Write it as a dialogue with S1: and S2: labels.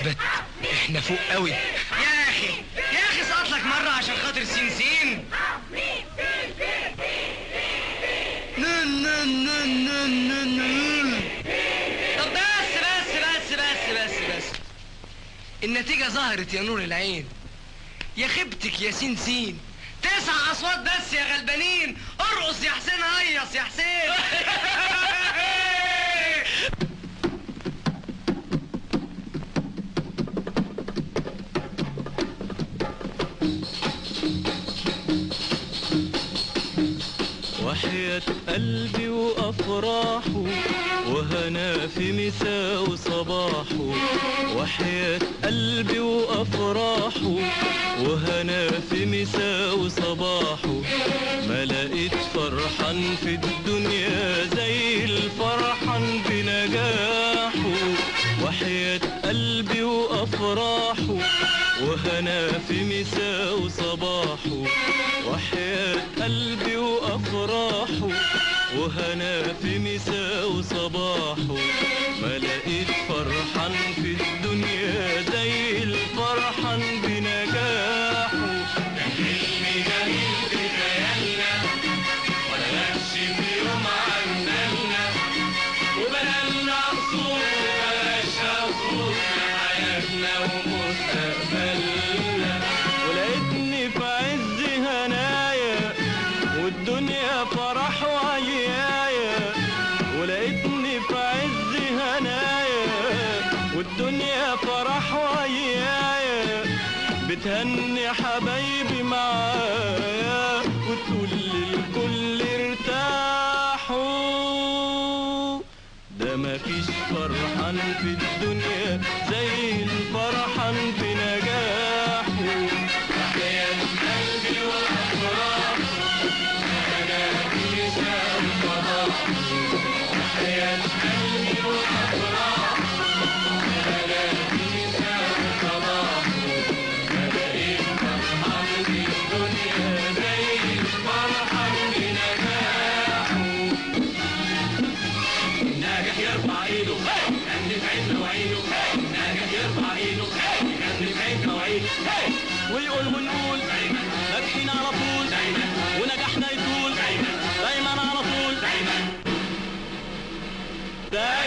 S1: اثبت احنا فوق قوي
S2: يا اخي يا اخي سقط لك مره عشان خاطر سين سين نن نن نن نن نن نن. طب بس بس بس بس بس بس النتيجة ظهرت يا نور العين يا خيبتك يا سين سين تسع أصوات بس يا غلبانين ارقص يا حسين هيص يا حسين
S3: وحياة قلبي وأفراحه وهنا في مساء وصباحه وحياة قلبي وأفراحه وهنا في مساء وصباحه ما لقيت فرحان في الدنيا زي الفرحان بنجاحه وحياة قلبي وأفراحه وهنا في مساء وصباحه وحياة قلبي وأفراحه وهنا في مساء وصباحه ما لقيت فرحان في الدنيا زي الفرحان بنجاحه كان حلمي جميل في خيالنا ولا لكش في يوم عملنا وبنالنا قصور وبلاش قصور حياتنا ومستقبلنا ولقيتني في عز هنايا والدنيا فرح وعيايا ولقيتني في عز هنايا والدنيا فرح وعيايا بتهني حبايبي معايا وتقول للكل ارتاحوا ده مفيش فرحان في الدنيا زي الفرحان في نجاحه حياة قلبي وأفراحه أنا في شام فرحه حياة قلبي وأفراحه أنا في شام فرحه ما بقيت فرحان في الدنيا زي الفرحان في نجاحه ناجح يرفع ايده كان في عين مواعيده ناجح يرفع ايده كان في عين مواعيده ويقول ونقول ناجحين على طول ونجاحنا يطول دايما على طول دايما